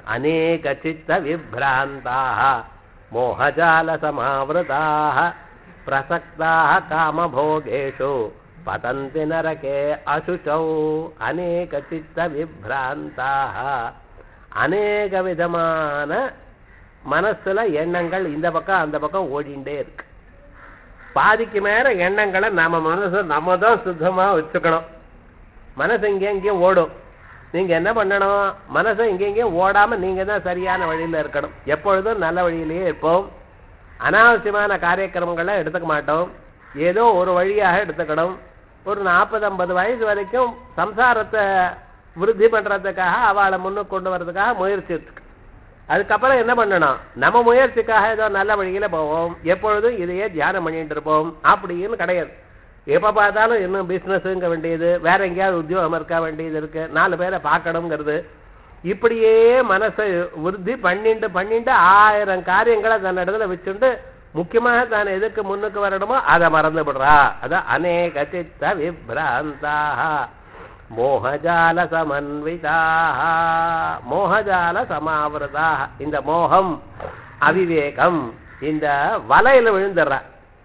அநேக சித்த விப்ராந்தாக மோகஜால சமாவிரதாக பிரசக்தாக காமபோகேஷு பதந்தி நரகே அசுச்சௌ அநேக சித்த விப்ராந்தாக அநேக விதமான மனசுல எண்ணங்கள் இந்த பக்கம் அந்த பக்கம் ஓடிண்டே இருக்கு பாதிக்கு மேல எண்ணங்களை நம்ம மனசை நம்ம தான் சுத்தமா வச்சுக்கணும் மனசு இங்கே எங்கேயும் ஓடும் நீங்க என்ன பண்ணணும் மனசை இங்கே எங்கேயும் ஓடாம நீங்க தான் சரியான வழியில இருக்கணும் எப்பொழுதும் நல்ல வழியிலேயே இருப்போம் அனாவசியமான காரியக்கிரமங்களை எடுத்துக்க மாட்டோம் ஏதோ ஒரு வழியாக எடுத்துக்கணும் ஒரு நாற்பது ஐம்பது வயசு வரைக்கும் சம்சாரத்தை விருத்தி பண்றதுக்காக அவளை முன்னுக்கு கொண்டு வர்றதுக்காக முயற்சி இருக்கு அதுக்கப்புறம் என்ன பண்ணணும் நம்ம முயற்சிக்காக ஏதோ நல்ல வழியில போவோம் எப்பொழுதும் இதையே தியானம் பண்ணிட்டு இருப்போம் அப்படின்னு கிடையாது எப்ப பார்த்தாலும் இன்னும் பிசினஸ்ங்க வேண்டியது வேற எங்கேயாவது உத்தியோகம் இருக்க வேண்டியது இருக்கு நாலு பேரை பார்க்கணுங்கிறது இப்படியே மனசை விருத்தி பண்ணிட்டு பண்ணிட்டு ஆயிரம் காரியங்களை தன் இடத்துல வச்சுட்டு முக்கியமாக தான் எதுக்கு முன்னுக்கு வரணுமோ அதை மறந்து விடுறா அதான் அநேக சித்த விப்ராந்தாக மோகஜால சமன்விதாக மோகஜால சமாவிரதாக இந்த மோகம் அவிவேகம் இந்த வலையில விழுந்துடுறா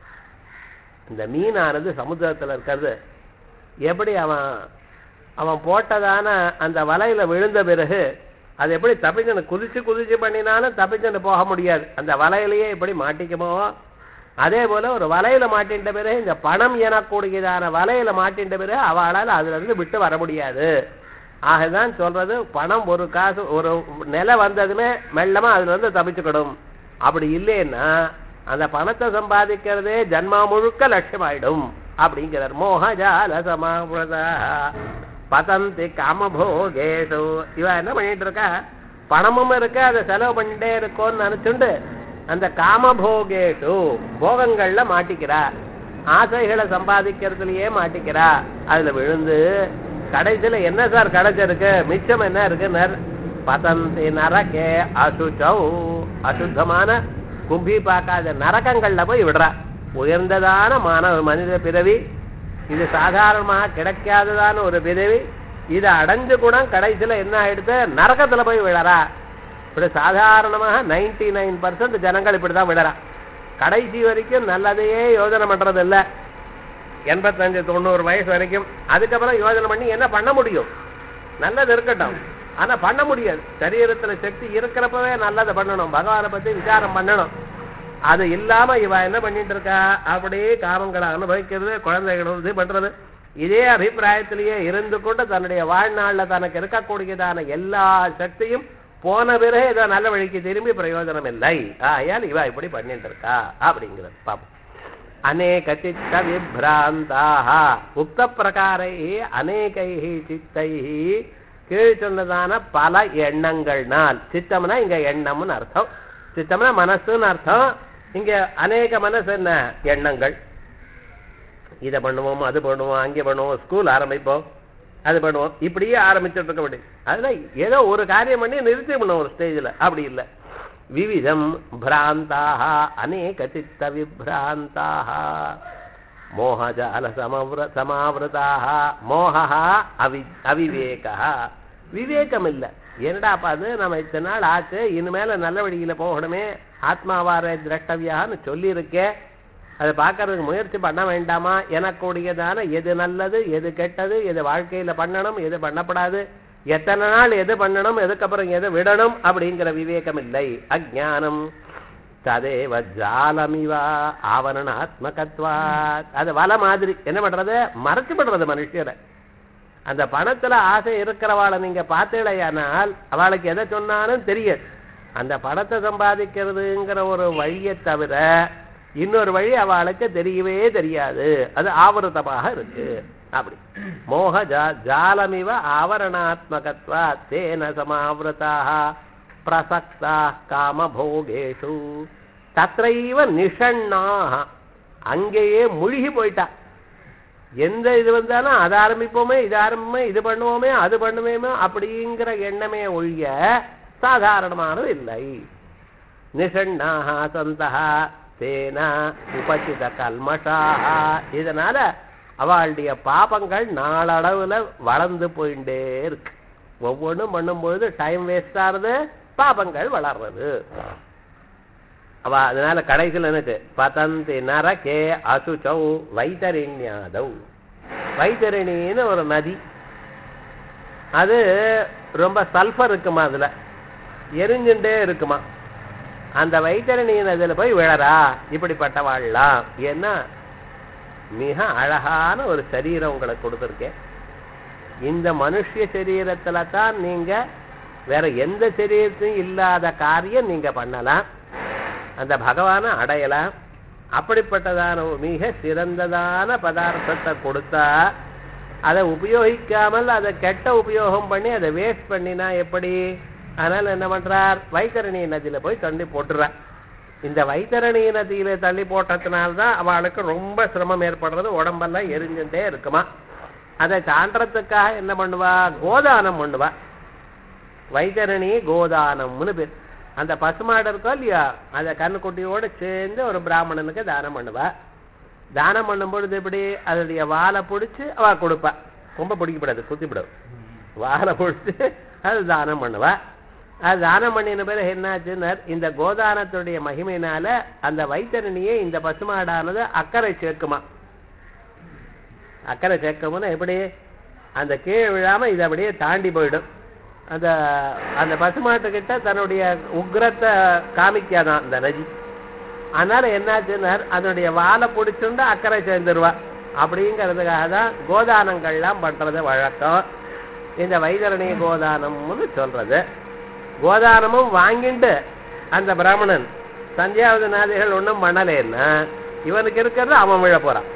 இந்த மீனானது சமுத்திரத்துல இருக்கிறது எப்படி அவன் அவன் போட்டதான அந்த வலையில விழுந்த பிறகு அது எப்படி தப்பிச்சனு குதிச்சு குதிச்சு பண்ணினாலும் தப்பிச்சனு போக முடியாது அந்த வலையிலேயே எப்படி மாட்டிக்குமோ அதே போல ஒரு வலையில மாட்டின்ற பிறகு இந்த பணம் எனக்கூடியதான வலையில மாட்டின்ற பிறகு அவளால் அதுல இருந்து விட்டு வர முடியாது ஆகதான் சொல்றது பணம் ஒரு காசு ஒரு நிலை வந்ததுமே மெல்லமா அதுல இருந்து தப்பிச்சுக்கணும் அப்படி இல்லைன்னா அந்த பணத்தை சம்பாதிக்கிறதே ஜன்மா முழுக்க லட்சியமாயிடும் அப்படிங்கிறார் மோகஜால சமாவிரதா பதந்தி காமபோகேஷு இவ என்ன பண்ணிட்டு இருக்கா பணமும் இருக்கு அதை செலவு பண்ணிட்டே இருக்கோன்னு நினைச்சுண்டு அந்த காமபோகேஷு போகங்கள்ல மாட்டிக்கிறா ஆசைகளை சம்பாதிக்கிறதுலயே மாட்டிக்கிறா அதுல விழுந்து கடைசியில என்ன சார் கிடைச்சிருக்கு மிச்சம் என்ன இருக்குன்னு பதந்தி நரகே அசுச்சௌ அசுத்தமான கும்பி பார்க்காத நரகங்கள்ல போய் விடுறா உயர்ந்ததான மானவ மனித பிறவி இது சாதாரணமாக கிடைக்காததான ஒரு பிறவி இதை அடைஞ்சு கூட கடைசியில என்ன ஆயிடுது நரகத்துல போய் விழறா இப்படி சாதாரணமாக நைன்டி நைன் பர்சன்ட் ஜனங்கள் இப்படிதான் விழறா கடைசி வரைக்கும் நல்லதையே யோஜனை பண்றது இல்ல எண்பத்தஞ்சு தொண்ணூறு வயசு வரைக்கும் அதுக்கப்புறம் யோஜனை பண்ணி என்ன பண்ண முடியும் நல்லது இருக்கட்டும் ஆனா பண்ண முடியாது சரீரத்துல சக்தி இருக்கிறப்பவே நல்லதை பண்ணணும் பகவானை பத்தி விசாரம் பண்ணணும் அது இல்லாம இவ என்ன பண்ணிட்டு இருக்கா அப்படியே காமங்களை அனுபவிக்கிறது குழந்தைகள் இது பண்றது இதே அபிப்பிராயத்திலேயே இருந்து கொண்டு தன்னுடைய வாழ்நாள்ல தனக்கு இருக்கக்கூடியதான எல்லா சக்தியும் போன பிறகு ஏதோ நல்ல வழிக்கு திரும்பி பிரயோஜனம் இல்லை ஆயால் இவ இப்படி பண்ணிட்டு இருக்கா அப்படிங்கிறது பாப்போம் அநேக சித்த விப்ராந்தாக உக்த பிரகாரை அநேகை சித்தை கீழ் சொன்னதான பல எண்ணங்கள்னால் சித்தம்னா இங்க எண்ணம்னு அர்த்தம் சித்தம்னா மனசுன்னு அர்த்தம் இங்க அநேக மனசு என்ன எண்ணங்கள் இதை பண்ணுவோம் அது பண்ணுவோம் அங்கே பண்ணுவோம் ஸ்கூல் ஆரம்பிப்போம் அது பண்ணுவோம் இப்படியே ஆரம்பிச்சுட்டு இருக்க முடியும் அதுல ஏதோ ஒரு காரியம் பண்ணி நிறுத்தி பண்ணுவோம் ஒரு ஸ்டேஜ்ல அப்படி இல்லை விவிதம் பிராந்தாக அநேக சித்த விப்ராந்தாக மோகஜால சமவ்ர சமாவிரதாக மோகா அவி அவிவேகா விவேகம் இல்லை என்னடாப்பா அது நம்ம இத்தனை நாள் ஆச்சு இனிமேல நல்ல வழியில போகணுமே ஆத்மாவார திரட்டவியான்னு சொல்லியிருக்கேன் அதை பார்க்கறதுக்கு முயற்சி பண்ண வேண்டாமா எனக்கூடியதான எது நல்லது எது கெட்டது எது வாழ்க்கையில பண்ணணும் எது பண்ணப்படாது எத்தனை நாள் எது பண்ணணும் எதுக்கப்புறம் எது விடணும் அப்படிங்கிற விவேகம் இல்லை அஜானம் ததேவ ஜாலமிவா ஆவரணாத்மகத்வா அது வலை மாதிரி என்ன பண்றது மறைச்சு பண்றது மனுஷரை அந்த பணத்துல ஆசை இருக்கிறவாளை நீங்க பார்த்தீங்களேயானால் அவளுக்கு எதை சொன்னாலும் தெரியாது அந்த பணத்தை சம்பாதிக்கிறதுங்கிற ஒரு வழியை தவிர இன்னொரு வழி அவளுக்கு தெரியவே தெரியாது அது ஆவருத்தமாக இருக்கு அப்படி மோக ஜா ஜாலமிவ ஆவரணாத்மகத்வா தேன சமாவிரதாக பிரசக்தா காமபோகேஷு தத்ரைவ நிஷண்ணாக அங்கேயே முழுகி போயிட்டா எந்த இது வந்தாலும் அதை ஆரம்பிப்போமே இது ஆரம்பிப்போமே இது பண்ணுவோமே அது பண்ணுவோமே அப்படிங்கிற எண்ணமே ஒழிய சாதாரணமானது இல்லை நிஷண்ணாக சந்தா தேன உபசித கல்மஷாக இதனால அவளுடைய பாபங்கள் நாளளவுல வளர்ந்து போயிட்டே இருக்கு ஒவ்வொன்றும் பண்ணும்பொழுது டைம் வேஸ்ட் ஆகுது பாபங்கள் வளர்றது அவ அதனால கடைசியில் என்னது பதந்தி நரகே அசுச்சௌ வைத்தரிண்யாதௌ வைத்தரிணின்னு ஒரு நதி அது ரொம்ப சல்ஃபர் இருக்குமா அதுல எரிஞ்சுட்டே இருக்குமா அந்த வைத்தரணி நதியில போய் விழறா இப்படிப்பட்டவாள்லாம் ஏன்னா மிக அழகான ஒரு சரீரம் உங்களுக்கு கொடுத்துருக்கேன் இந்த மனுஷ சரீரத்துல தான் நீங்க வேற எந்த சரீரத்தையும் இல்லாத காரியம் நீங்க பண்ணலாம் அந்த பகவானை அடையலாம் அப்படிப்பட்டதான ஒரு மிக சிறந்ததான பதார்த்தத்தை கொடுத்தா அதை உபயோகிக்காமல் அதை கெட்ட உபயோகம் பண்ணி அதை வேஸ்ட் பண்ணினா எப்படி அதனால என்ன பண்றார் வைத்தரணி நதியில போய் தள்ளி போட்டுறார் இந்த வைத்தரணி நதியில தள்ளி போட்டதுனால்தான் அவளுக்கு ரொம்ப சிரமம் ஏற்படுறது உடம்பெல்லாம் எரிஞ்சுட்டே இருக்குமா அதை சான்றதுக்காக என்ன பண்ணுவா கோதானம் பண்ணுவா வைத்தரணி கோதானம்னு பேர் அந்த பசுமாடு இருக்கோ இல்லையா அந்த கண்ணுக்குட்டியோட சேர்ந்து ஒரு பிராமணனுக்கு தானம் பண்ணுவா தானம் பண்ணும் பொழுது எப்படி அதனுடைய வாலை பிடிச்சி அவ கொடுப்பா ரொம்ப பிடிக்கப்படாது குத்திவிடும் வாலை பிடிச்சி அது தானம் பண்ணுவா அது தானம் பண்ணின பிறகு என்னாச்சுன்னா இந்த கோதானத்துடைய மகிமையினால அந்த வைத்தரணியை இந்த பசுமாடானது அக்கறை சேர்க்குமா அக்கறை சேர்க்கும்னா எப்படி அந்த கீழே விழாம இது அப்படியே தாண்டி போயிடும் அந்த அந்த பசுமாட்டுக்கிட்ட தன்னுடைய உக்ரத்தை காமிக்காதான் அந்த நதி அதனால என்னாச்சுன்னா அதனுடைய வாலை பிடிச்சுண்டு அக்கறை சேர்ந்துருவா அப்படிங்கிறதுக்காக தான் கோதானங்கள்லாம் பண்றது வழக்கம் இந்த வைதரணி கோதானம்னு சொல்றது கோதானமும் வாங்கிட்டு அந்த பிராமணன் சந்தியாவது நாதிகள் ஒன்றும் பண்ணலைன்னா இவனுக்கு இருக்கிறது அவன் விழ போறான்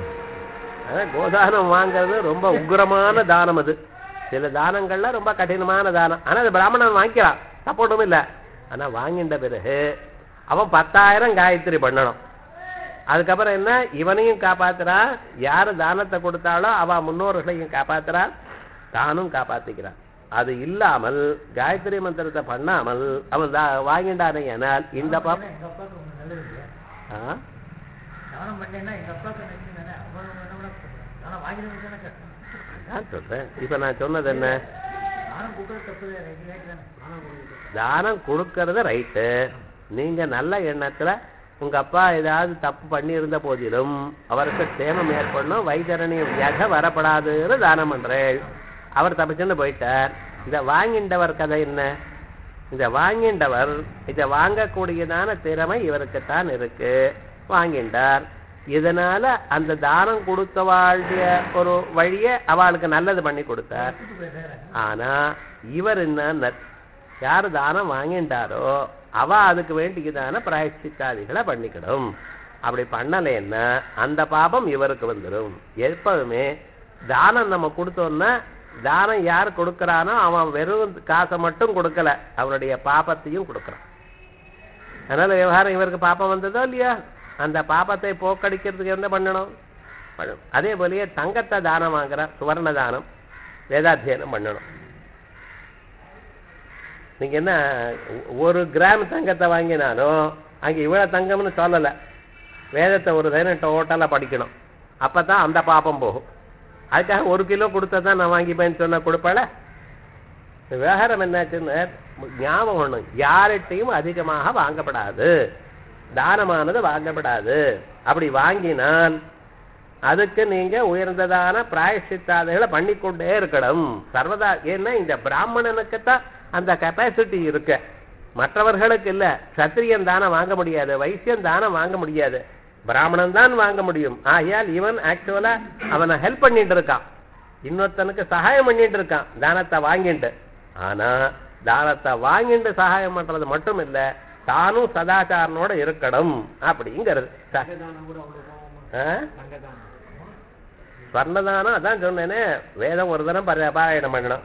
அதான் கோதானம் வாங்குறது ரொம்ப உக்ரமான தானம் அது சில தானங்கள்லாம் ரொம்ப கடினமான தானம் ஆனா அது பிராமணன் வாங்கிக்கிறான் சப்போர்ட்டும் இல்லை ஆனா வாங்கின்ற பிறகு அவன் பத்தாயிரம் காயத்ரி பண்ணணும் அதுக்கப்புறம் என்ன இவனையும் காப்பாத்துறான் யாரு தானத்தை கொடுத்தாலோ அவ முன்னோர்களையும் காப்பாத்துறான் தானும் காப்பாத்திக்கிறான் அது இல்லாமல் காயத்ரி மந்திரத்தை பண்ணாமல் அவன் தா- வாங்கிட்டானே ஆனால் இந்த பாப் எங்க அப்பாவுக்கு ஒண்ணு நல்லது இல்லையா ஆ? தானம் பண்ணேன்னா எங்க அப்பாவுக்கு நன்றி தானே அவ்வளவு என்ன விட தானம் வாங்கினது தானே கஷ்டம் நான் சொல்றேன் இப்ப நான் சொன்னது என்ன தானம் கொடுக்குறது தப்பு ரைட் ரைட் தானே தானம் கொடுக்குறது தானம் கொடுக்கறது ரைட்டு நீங்க நல்ல எண்ணத்துல உங்க அப்பா ஏதாவது தப்பு பண்ணி இருந்த போதிலும் அவருக்கு சேமம் ஏற்படணும் வைத்தரணி வியக வரப்படாதுன்னு தானம் பண்றேன் அவர் தப்பிச்சுன்னு போயிட்டார் இத வாங்கின்றவர் கதை என்ன இந்த வாங்கின்றவர் இதை வாங்கக்கூடியதான திறமை இவருக்குத்தான் இருக்கு வாங்கின்றார் இதனால அந்த தானம் கொடுத்தவாளுடைய ஒரு வழியை அவளுக்கு நல்லது பண்ணி கொடுத்தார் கூட்டு போய் வேற ஆனா இவர் என்ன யார் தானம் வாங்கிட்டாரோ அவ அதுக்கு வேண்டியதான பிராயச்சித்தாதிகளை பண்ணிக்கணும் அப்படி பண்ணலைன்னா அந்த பாபம் இவருக்கு வந்துடும் எப்பவுமே தானம் நம்ம கொடுத்தோம்னா தானம் யார் கொடுக்கறானோ அவன் வெறும் காசை மட்டும் கொடுக்கல அவனுடைய பாபத்தையும் கொடுக்கறான் அதனால விவகாரம் இவருக்கு பாப்பம் வந்ததோ இல்லையா அந்த பாபத்தை போக்கடிக்கிறதுக்கு என்ன பண்ணணும் பண்ணணும். அதே போலயே தங்கத்தை தானம் வாங்குற சுவர்ண தானம் வேதாத்தியனம் பண்ணணும் நீங்க என்ன ஒ- ஒரு கிராம் தங்கத்தை வாங்கினாலும் அங்க இவ்வளவு தங்கம்னு சொல்லல வேதத்தை ஒரு தினம் டோட்டலா படிக்கணும் அப்பதான் அந்த பாப்பம் போகும் அதுக்காக ஒரு கிலோ கொடுத்தா தான் நான் வாங்கிப்பேன்னு சொன்ன கொடுப்பல விவகாரம் என்னாச்சுன்னு ஞாபகம் ஒண்ணு யார்கிட்டையும் அதிகமாக வாங்கப்படாது தானமானது வாங்கப்படாது அப்படி வாங்கினால் அதுக்கு நீங்க உயர்ந்ததான பிராயசித்தாதைகளை பண்ணிக்கொண்டே இருக்கணும் சர்வதா ஏன்னா இந்த பிராமணனுக்குத்தான் அந்த கெப்பாசிட்டி இருக்கு மற்றவர்களுக்கு இல்ல சத்திரியன் தானம் வாங்க முடியாது வைசியன் தானம் வாங்க முடியாது பிராமணன் தான் வாங்க முடியும் ஆகையால் இவன் ஆக்சுவலா அவனை ஹெல்ப் பண்ணிட்டு இருக்கான் இன்னொருத்தனுக்கு சகாயம் பண்ணிட்டு இருக்கான் தானத்தை வாங்கிட்டு ஆனா தானத்தை வாங்கிட்டு சகாயம் பண்றது மட்டும் இல்ல தானும் சதாச்சாரனோட இருக்கணும் அப்படிங்கிறது ச- தங்கதானம் கூட அவ்வளவு கோபமா ஆ? தங்கதானம் ஸ்வர்ணதானம் அதான் சொன்னேனே வேதம் ஒரு தரம் பர- பாராயணம் பண்ணணும்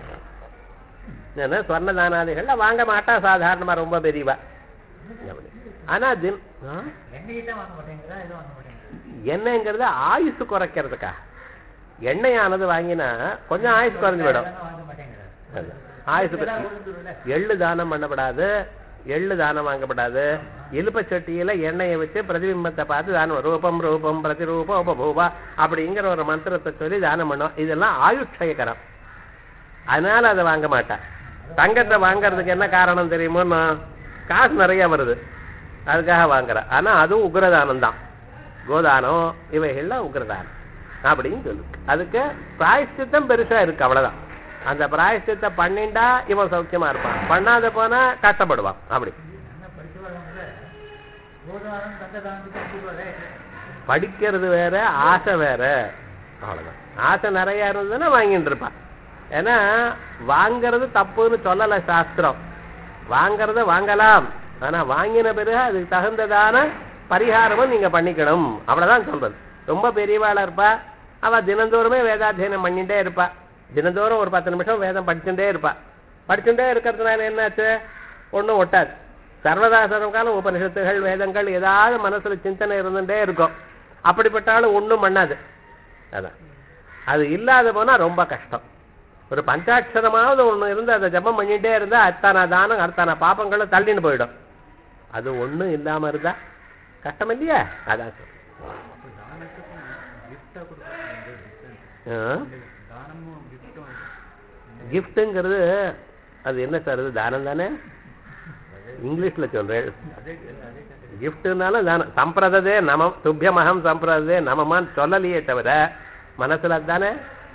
என்ன ஸ்வர்ணதானாதிகள்ல வாங்க மாட்டா சாதாரணமா ரொம்ப பெரியவா அப்படி. ஆனா தின் ஆ? எண்ணெயை தான் வாங்க மாட்டேங்கிறா இதை வாங்க மாட்டேங்கிறா எண்ணெய்ங்கிறது ஆயுசு குறைக்கிறதுக்கா எண்ணெயானது வாங்கினா கொஞ்சம் ஆயுசு குறைஞ்சு விடும் இதெல்லாம் வாங்க மாட்டேங்கிறா அது. ஆயுசு இதெல்லாம் குறை- விழுந்துரும்ல. எள்ளு தானம் பண்ணப்படாது எள்ளு தானம் வாங்கப்படாது இலுப்ப சட்டியில எண்ணெயை வச்சு பிரதிபிம்பத்தை பார்த்து தானம் ரூபம் ரூபம் பிரதிரூபம் உபபூபா அப்படிங்கிற ஒரு மந்திரத்தை சொல்லி தானம் பண்ணோம் இதெல்லாம் ஆயுட்சயகரம் அதனால அதை வாங்க மாட்டா தங்கத்தை வாங்குறதுக்கு என்ன காரணம் தெரியுமோன்னா காசு நிறைய வருது அதுக்காக வாங்குற ஆனா அதுவும் உக்ரதானம் தான் கோதானம் இவைகள்லாம் உக்ரதானம் அப்படின்னு சொல்லு அதுக்கு பிராயஷ்சித்தம் பெருசா இருக்கு அவ்வளவுதான் அந்த பிராயஷ்சித்தை பண்ணிண்டா இவன் சௌக்கியமா இருப்பான் பண்ணாத போனா கஷ்டப்படுவான் அப்படி என்ன படிச்சு வரவங்க கோதானம் தங்கதானத்துக்கு அனுப்பிடுவாரே படிக்கிறது வேற ஆசை வேற அவ்வளவுதான் ஆசை நிறைய இருந்ததுன்னா வாங்கிட்டு இருப்பான் ஏன்னா வாங்கிறது தப்புன்னு சொல்லல சாஸ்திரம் வாங்கறத வாங்கலாம் ஆனா வாங்கின பிறகு அதுக்கு தகுந்ததான பரிகாரமும் நீங்க பண்ணிக்கணும் அவ்வளவுதான் சொல்றது ரொம்ப பெரியவாளா இருப்பா அவ தினந்தோறுமே வேதாத்தியனம் பண்ணிட்டே இருப்பா தினந்தோறும் ஒரு பத்து நிமிஷம் வேதம் படிச்சுட்டே இருப்பா படிச்சுட்டே இருக்கிறதுனால என்னாச்சு ஒண்ணும் ஒட்டாது சர்வதா சர்வகாலம் உபனிஷத்துகள் வேதங்கள் ஏதாவது மனசுல சிந்தனை இருந்துட்டே இருக்கும் அப்படிப்பட்டாலும் ஒண்ணும் பண்ணாது அதான் அது இல்லாத போனா ரொம்ப கஷ்டம் ஒரு பஞ்சாட்சரமாவது ஒண்ணு இருந்து அதை ஜபம் பண்ணிட்டே இருந்தா அத்தான தானம் அத்தான பாப்பங்களும் தள்ளின்னு போயிடும் அது ஒண்ணும் இல்லாம இருந்தா கஷ்டம் இல்லையா அதான் சொல்றேன். அப்போ தானத்துக்கும் கிஃப்டாக கொடுக்குறது ஆ? தானமும் கிஃப்டும் கிஃப்ட்டுங்கிறது அது என்ன சார் அது தானம் தானே இங்கிலீஷ்ல சொல்றேன் அதே அதே கதை கிஃப்ட்னாலும் தானம் சம்பிரததே நமம் துப்பியமகம் சம்பிரததே நமமான்னு சொல்லலையே தவிர மனசுல தானே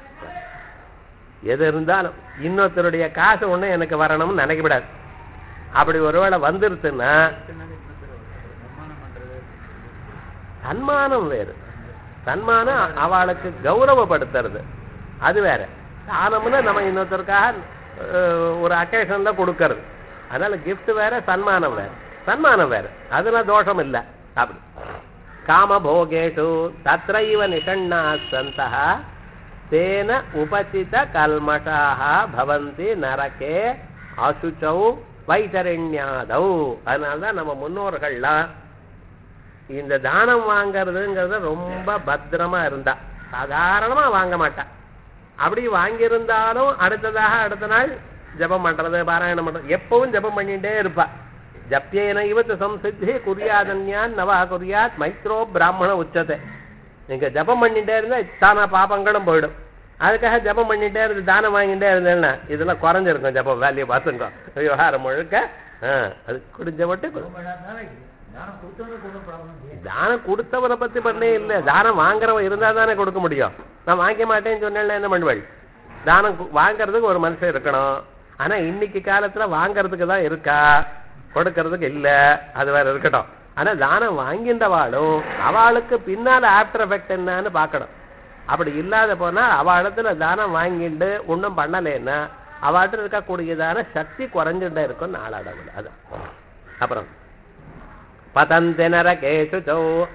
எது இருந்தாலும் இன்னொருத்தருடைய காசு ஒண்ணு எனக்கு வரணும்னு நினைக்கக்கூடாது அப்படி ஒருவேளை வந்துருச்சுன்னா என்னது என்ன சார் நிர்மாணம் பண்ணுறது சன்மானம் வேறு சன்மானம் அவளுக்கு கௌரவப்படுத்துறது அது வேற தானம்னா நம்ம இன்னொருத்தருக்காக அஹ், ஒரு அக்கேஷன்ல கொடுக்கறது அதனால gift வேற சன்மானம் வேற சன்மானம் வேற அதுல தோஷம் இல்ல அப்படி காமபோகேஷு தத்ரைவ நிஷண்ணா சந்தா தேன உபசித கல்மஷாக பவந்தி நரகே அசுச்சௌ வைத்தரண்யாதௌ அதனாலதான் நம்ம முன்னோர்கள்லாம் இந்த தானம் வாங்கறதுங்கிறது ரொம்ப பத்திரமா இருந்தா சாதாரணமா வாங்க மாட்டா அப்படி வாங்கியிருந்தாலும் அடுத்ததாக அடுத்த நாள் ஜெபம் பண்றது பாராயணம் பண்றது எப்பவும் ஜெபம் பண்ணிட்டே இருப்பா ஜப்பியேன இவத்து சம்சித்தி குறியாதன்யான் நவா குறியாத் மைத்ரோ பிராமண உச்சத்தை நீங்க ஜெபம் பண்ணிட்டே இருந்தா தானா பாபங்களும் போயிடும் அதுக்காக ஜெபம் பண்ணிட்டே இருந்து தானம் வாங்கிட்டே இருந்தேன்னா இதெல்லாம் குறைஞ்சிருக்கும் ஜெபம் வேல்யூ பார்த்துங்க விவகாரம் முழுக்க ஆ, அது குடிஞ்ச மட்டும் ரொம்ப நேரம்னால தானம் கொடுத்தவங்க கூட ப்ராப்ளம் இல்லையே தானம் கொடுத்தவனை பத்தி பண்ணே இல்ல தானம் வாங்குறவன் இருந்தா தானே கொடுக்க முடியும் நான் வாங்க மாட்டேன்னு சொன்னேன்னா என்ன பண்ணுவேன் தானம் கு- வாங்குறதுக்கு ஒரு மனுஷன் இருக்கணும் ஆனா இன்னைக்கு காலத்துல வாங்குறதுக்கு தான் இருக்கா கொடுக்கறதுக்கு இல்ல அது வேற இருக்கட்டும் ஆனா தானம் வாங்கின்றவாளும் அவளுக்கு பின்னால ஆஃப்டர் எஃபெக்ட் என்னன்னு பார்க்கணும் அப்படி இல்லாத போனா அவ இடத்துல தானம் வாங்கிட்டு ஒண்ணும் பண்ணலைன்னா அவள்கிட்ட இருக்கக்கூடியதான சக்தி குறைஞ்சுட்டே இருக்கும் நாளடைவில் அதான் அப்புறம் பதந்தி நரகேஷு சௌ